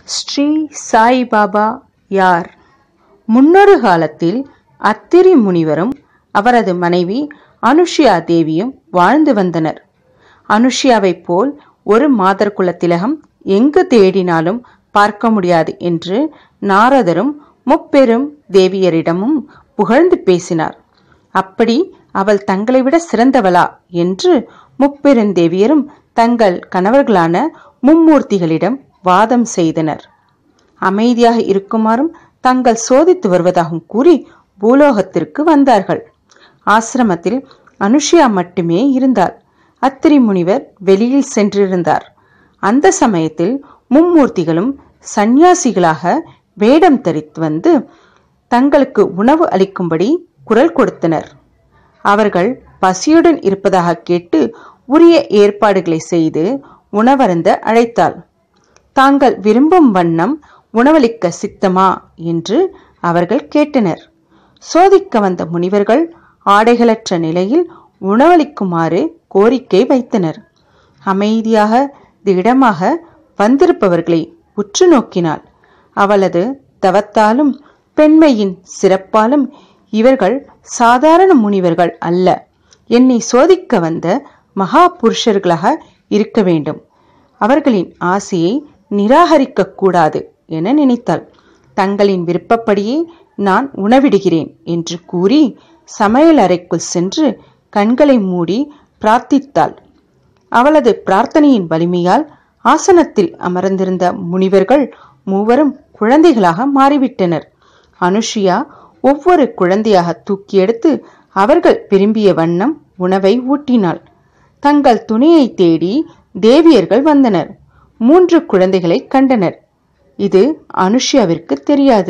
ஸ்ரீ சாய்பாபா யார் முன்னொரு காலத்தில் அத்திரி முனிவரும் அவரது மனைவி அனுஷ்யா தேவியும் வாழ்ந்து வந்தனர் அனுஷ்யாவைப் போல் ஒரு மாதர் குல திலகம் எங்கு தேடினாலும் பார்க்க முடியாது என்று நாரதரும் முப்பெரும் தேவியரிடமும் புகழ்ந்து பேசினார் அப்படி அவள் தங்களை விட சிறந்தவளா என்று முப்பெருந்தேவியரும் தங்கள் கணவர்களான மும்மூர்த்திகளிடம் வாதம் செய்தனர் அமைதியாக இருக்குமாறும் தங்கள் சோதித்து வருவதாகவும் கூறி பூலோகத்திற்கு வந்தார்கள் ஆசிரமத்தில் அனுஷ்யா மட்டுமே இருந்தாள் அத்திரி முனிவர் வெளியில் சென்றிருந்தார் அந்த சமயத்தில் மும்மூர்த்திகளும் சந்நியாசிகளாக வேடம் தரித்து வந்து தங்களுக்கு உணவு அளிக்கும்படி குரல் கொடுத்தனர் அவர்கள் பசியுடன் இருப்பதாக கேட்டு உரிய ஏற்பாடுகளை செய்து உணவருந்த அழைத்தாள் தாங்கள் விரும்பும் வண்ணம் உணவளிக்க சித்தமா என்று அவர்கள் கேட்டனர் சோதிக்க வந்த முனிவர்கள் ஆடைகளற்ற நிலையில் உணவளிக்குமாறு கோரிக்கை வைத்தனர் அமைதியாக திடமாக வந்திருப்பவர்களை உற்று நோக்கினாள் அவளது தவத்தாலும் பெண்மையின் சிறப்பாலும் இவர்கள் சாதாரண முனிவர்கள் அல்ல என்னை சோதிக்க வந்த மகா புருஷர்களாக இருக்க வேண்டும் அவர்களின் ஆசையை நிராகரிக்க கூடாது என நினைத்தாள் தங்களின் விருப்பப்படியே நான் உணவிடுகிறேன் என்று கூறி சமையல் அறைக்குள் சென்று கண்களை மூடி பிரார்த்தித்தாள் அவளது பிரார்த்தனையின் வலிமையால் ஆசனத்தில் அமர்ந்திருந்த முனிவர்கள் மூவரும் குழந்தைகளாக மாறிவிட்டனர் அனுஷியா ஒவ்வொரு குழந்தையாக தூக்கி எடுத்து அவர்கள் விரும்பிய வண்ணம் உணவை ஊட்டினாள் தங்கள் துணையை தேடி தேவியர்கள் வந்தனர் மூன்று குழந்தைகளை கண்டனர் இது அனுஷ்யாவிற்கு தெரியாது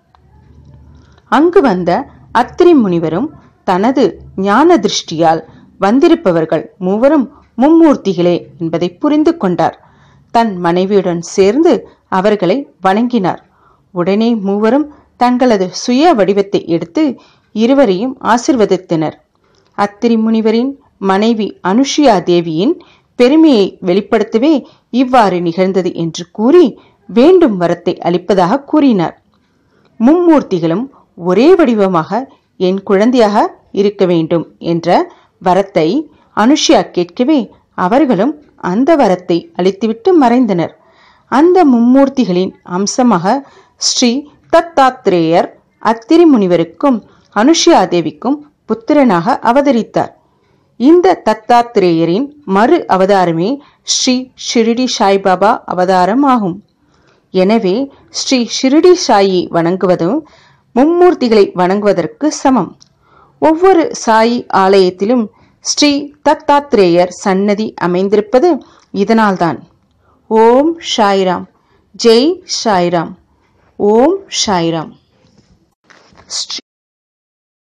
அங்கு வந்த அத்திரி முனிவரும் தனது ஞான திருஷ்டியால் வந்திருப்பவர்கள் மூவரும் மும்மூர்த்திகளே என்பதை புரிந்து கொண்டார் தன் மனைவியுடன் சேர்ந்து அவர்களை வணங்கினார் உடனே மூவரும் தங்களது சுய வடிவத்தை எடுத்து இருவரையும் ஆசிர்வதித்தனர் அத்திரி முனிவரின் மனைவி அனுஷியா தேவியின் பெருமையை வெளிப்படுத்தவே இவ்வாறு நிகழ்ந்தது என்று கூறி வேண்டும் வரத்தை அளிப்பதாக கூறினார் மும்மூர்த்திகளும் ஒரே வடிவமாக என் குழந்தையாக இருக்க வேண்டும் என்ற வரத்தை அனுஷ்யா கேட்கவே அவர்களும் அந்த வரத்தை அளித்துவிட்டு மறைந்தனர் அந்த மும்மூர்த்திகளின் அம்சமாக ஸ்ரீ தத்தாத்ரேயர் அத்திரி முனிவருக்கும் அனுஷ்யா தேவிக்கும் புத்திரனாக அவதரித்தார் இந்த தத்தாத்ரேயரின் மறு அவதாரமே ஸ்ரீ ஷிரிடி சாய்பாபா அவதாரம் ஆகும் எனவே ஸ்ரீ ஷிரிடி சாயி வணங்குவதும் மும்மூர்த்திகளை வணங்குவதற்கு சமம் ஒவ்வொரு சாயி ஆலயத்திலும் ஸ்ரீ தத்தாத்ரேயர் சன்னதி அமைந்திருப்பது இதனால்தான் ஓம் ஷாய்ராம் ஜெய் ஷாய்ராம் ஓம் ஷாய்ராம் ஸ்ரீ